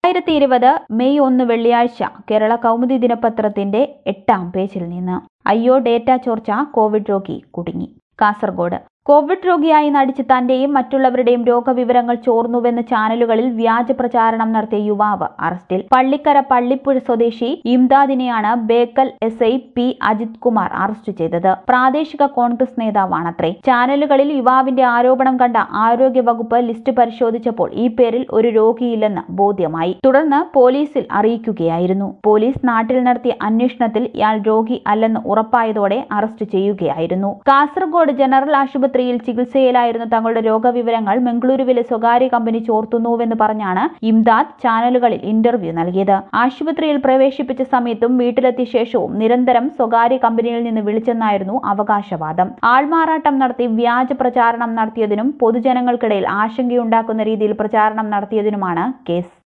രണ്ടായിരത്തി ഇരുപത് മെയ് ഒന്ന് വെള്ളിയാഴ്ച കേരള കൗമുദി ദിനപത്രത്തിന്റെ എട്ടാം പേജിൽ നിന്ന് അയ്യോ ഡേറ്റ ചോർച്ച കോവിഡ് രോഗി കുടുങ്ങി കാസർഗോഡ് കോവിഡ് രോഗിയായി നടിച്ച് തന്റെയും മറ്റുള്ളവരുടെയും രോഗവിവരങ്ങൾ ചോർന്നുവെന്ന് ചാനലുകളിൽ വ്യാജ പ്രചാരണം നടത്തിയ യുവാവ് അറസ്റ്റിൽ പള്ളിക്കര പള്ളിപ്പുഴ സ്വദേശി ഇംദാദിനെയാണ് Bekal S I P Ajith Kumar arrest ചെയ്തത് പ്രാദേശിക കോൺഗ്രസ് നേതാവാണത്രേ ചാനലുകളിൽ യുവാവിന്റെ ആരോപണം കണ്ട ആരോഗ്യ വകുപ്പ് ലിസ്റ്റ് പരിശോധിച്ചപ്പോൾ ഈ പേരിൽ ഒരു രോഗിയില്ലെന്ന് ബോധ്യമായി തുടർന്ന് പോലീസിൽ അറിയിക്കുകയായിരുന്നു പോലീസ് നാട്ടിൽ നടത്തിയ അന്വേഷണത്തിൽ ഇയാൾ രോഗി അല്ലെന്ന് ഉറപ്പായതോടെ അറസ്റ്റ് ചെയ്യുകയായിരുന്നു കാസർഗോഡ് ജനറൽ ആശുപത്രിയിൽ ചികിത്സയിലായിരുന്ന തങ്ങളുടെ രോഗവിവരങ്ങൾ മംഗളൂരുവിലെ സ്വകാര്യ കമ്പനി ചോർത്തുന്നുവെന്ന് പറഞ്ഞാണ് ഇംദാദ് ചാനലുകളിൽ ഇന്റർവ്യൂ നൽകിയത് ആശുപത്രിയിൽ പ്രവേശിപ്പിച്ച സമയത്തും വീട്ടിലെത്തിയ ശേഷവും നിരന്തരം സ്വകാര്യ കമ്പനിയിൽ നിന്ന് വിളിച്ചെന്നായിരുന്നു അവകാശവാദം ആൾമാറാട്ടം നടത്തി വ്യാജ പ്രചാരണം നടത്തിയതിനും പൊതുജനങ്ങൾക്കിടയിൽ ആശങ്കയുണ്ടാക്കുന്ന രീതിയിൽ പ്രചാരണം നടത്തിയതിനുമാണ് കേസ്